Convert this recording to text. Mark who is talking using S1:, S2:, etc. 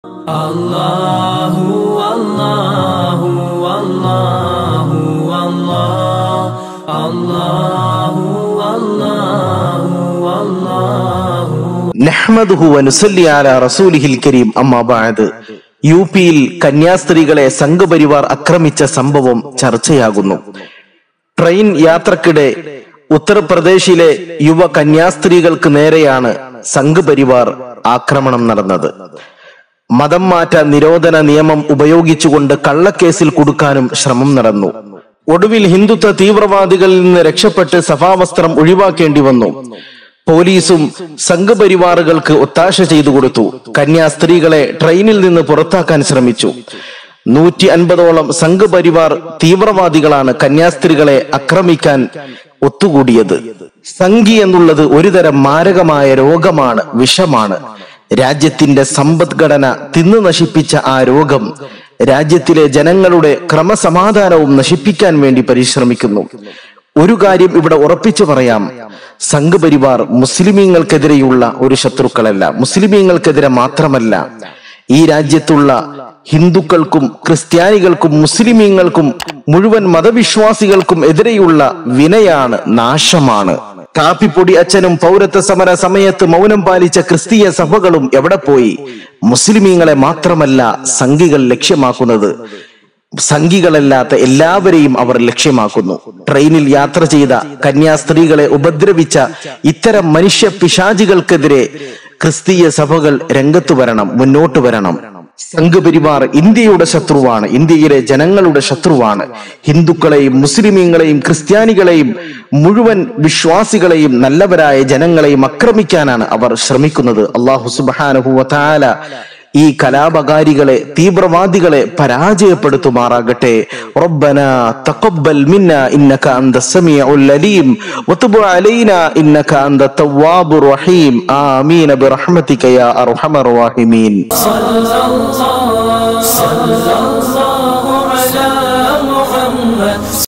S1: അല്ലാഹു അല്ലാഹു അല്ലാഹു അല്ലാഹു അല്ലാഹു അല്ലാഹു
S2: നഹ്മദുഹു വനുസല്ലി അലാ റസൂലിഹിൽ കരീം അമ്മാ ബഅദ് യു പിയിൽ കന്യാസ്ത്രീകളെ സംഘപരിവാർ ആക്രമിച്ച സംഭവം ചർച്ചയാകുന്നു ട്രെയിൻ യാത്രക്കിടെ ഉത്തർപ്രദേശിലെ യുവ കന്യാസ്ത്രീകൾക്ക് നേരെയാണ് സംഘപരിവാർ ആക്രമണം നടന്നത് മതം മാറ്റ നിരോധന നിയമം ഉപയോഗിച്ചുകൊണ്ട് കള്ളക്കേസിൽ കൊടുക്കാനും ശ്രമം നടന്നു ഒടുവിൽ ഹിന്ദുത്വ തീവ്രവാദികളിൽ നിന്ന് രക്ഷപ്പെട്ട് സഭാവസ്ത്രം ഒഴിവാക്കേണ്ടി വന്നു പോലീസും സംഘപരിവാറുകൾക്ക് ഒത്താശ ചെയ്തു കൊടുത്തു കന്യാസ്ത്രീകളെ ട്രെയിനിൽ നിന്ന് പുറത്താക്കാൻ ശ്രമിച്ചു നൂറ്റി അൻപതോളം സംഘപരിവാർ തീവ്രവാദികളാണ് കന്യാസ്ത്രീകളെ ആക്രമിക്കാൻ ഒത്തുകൂടിയത് സംഘി എന്നുള്ളത് ഒരുതരം മാരകമായ രോഗമാണ് വിഷമാണ് രാജ്യത്തിന്റെ സമ്പദ്ഘടന തിന്നു നശിപ്പിച്ച ആ രോഗം രാജ്യത്തിലെ ജനങ്ങളുടെ ക്രമസമാധാനവും നശിപ്പിക്കാൻ വേണ്ടി പരിശ്രമിക്കുന്നു ഒരു കാര്യം ഇവിടെ ഉറപ്പിച്ചു പറയാം സംഘപരിവാർ മുസ്ലിമീങ്ങൾക്കെതിരെയുള്ള ഒരു ശത്രുക്കളല്ല മുസ്ലിമീങ്ങൾക്കെതിരെ മാത്രമല്ല ഈ രാജ്യത്തുള്ള ഹിന്ദുക്കൾക്കും ക്രിസ്ത്യാനികൾക്കും മുസ്ലിമീങ്ങൾക്കും മുഴുവൻ മതവിശ്വാസികൾക്കും എതിരെയുള്ള വിനയാണ് നാശമാണ് കാപ്പിപ്പൊടി അച്ഛനും പൗരത്വ സമര സമയത്ത് മൗനം പാലിച്ച ക്രിസ്തീയ സഭകളും എവിടെ പോയി മുസ്ലിമീങ്ങളെ മാത്രമല്ല സംഘികൾ ലക്ഷ്യമാക്കുന്നത് സംഘികളല്ലാത്ത എല്ലാവരെയും അവർ ലക്ഷ്യമാക്കുന്നു ട്രെയിനിൽ യാത്ര ചെയ്ത കന്യാസ്ത്രീകളെ ഉപദ്രവിച്ച ഇത്തരം മനുഷ്യ പിശാചികൾക്കെതിരെ ക്രിസ്തീയ സഭകൾ രംഗത്തു വരണം മുന്നോട്ട് വരണം സംഘപരിവാർ ഇന്ത്യയുടെ ശത്രുവാണ് ഇന്ത്യയിലെ ജനങ്ങളുടെ ശത്രുവാണ് ഹിന്ദുക്കളെയും മുസ്ലിമീങ്ങളെയും ക്രിസ്ത്യാനികളെയും മുഴുവൻ വിശ്വാസികളെയും നല്ലവരായ ജനങ്ങളെയും ആക്രമിക്കാനാണ് അവർ ശ്രമിക്കുന്നത് അള്ളാഹു സുബാനുഹുവല ഈ കലാപകാരികളെ തീവ്രവാദികളെ പരാജയപ്പെടുത്തുമാറാകട്ടെ റബ്ബന തഖബ്ബൽ മിന്ന ഇന്നക അന്ത സമീഉൽ അലീം വതുബ് അലൈന ഇന്നക അന്ത തവ്വാബുർ റഹീം ആമീൻ ബിറഹ്മതിക യാ അർഹമർ റഹീമീൻ
S1: صلى الله صلى الله على محمد